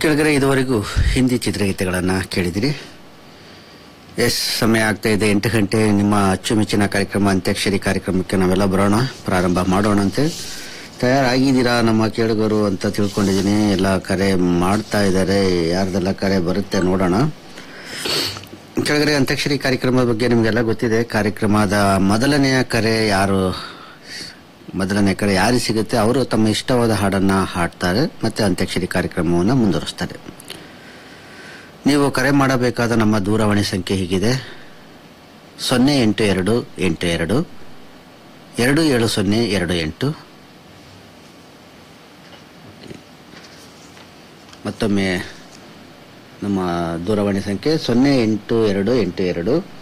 ಕೆಳಗಡೆ ಇದುವರೆಗೂ ಹಿಂದಿ ಚಿತ್ರಗೀತೆಗಳನ್ನು ಕೇಳಿದಿರಿ ಎಸ್ ಸಮಯ ಆಗ್ತಾ ಇದೆ ಎಂಟು ಗಂಟೆ ನಿಮ್ಮ ಅಚ್ಚುಮೆಚ್ಚಿನ ಕಾರ್ಯಕ್ರಮ ಅಂತ್ಯಾಕ್ಷರಿ ಕಾರ್ಯಕ್ರಮಕ್ಕೆ ನಾವೆಲ್ಲ ಬರೋಣ ಪ್ರಾರಂಭ ಮಾಡೋಣಂತೆ ತಯಾರಾಗಿದ್ದೀರಾ ನಮ್ಮ ಕೇಳುಗರು ಅಂತ ತಿಳ್ಕೊಂಡಿದ್ದೀನಿ ಎಲ್ಲ ಕರೆ ಮಾಡ್ತಾ ಇದ್ದಾರೆ ಯಾರ್ದೆಲ್ಲ ಕರೆ ಬರುತ್ತೆ ನೋಡೋಣ ಕೆಳಗಡೆ ಅಂತ್ಯಾಕ್ಷರಿ ಕಾರ್ಯಕ್ರಮದ ಬಗ್ಗೆ ನಿಮಗೆಲ್ಲ ಗೊತ್ತಿದೆ ಕಾರ್ಯಕ್ರಮದ ಮೊದಲನೆಯ ಕರೆ ಯಾರು ಮೊದಲನೇ ಕರೆ ಯಾರಿಗೆ ಸಿಗುತ್ತೆ ಅವರು ತಮ್ಮ ಇಷ್ಟವಾದ ಹಾಡನ್ನ ಹಾಡ್ತಾರೆ ಮತ್ತೆ ಅಂತ್ಯಾಕ್ಷರಿ ಕಾರ್ಯಕ್ರಮವನ್ನು ಮುಂದುವರಿಸ್ತಾರೆ ನೀವು ಕರೆ ಮಾಡಬೇಕಾದ ನಮ್ಮ ದೂರವಾಣಿ ಸಂಖ್ಯೆ ಹೀಗಿದೆ ಸೊನ್ನೆ ಎಂಟು ಎರಡು ಎಂಟು ಎರಡು ಎರಡು ಏಳು ಸೊನ್ನೆ ಎರಡು ಎಂಟು ಮತ್ತೊಮ್ಮೆ ನಮ್ಮ ದೂರವಾಣಿ ಸಂಖ್ಯೆ ಸೊನ್ನೆ ಎಂಟು ಎರಡು ಎಂಟು ಎರಡು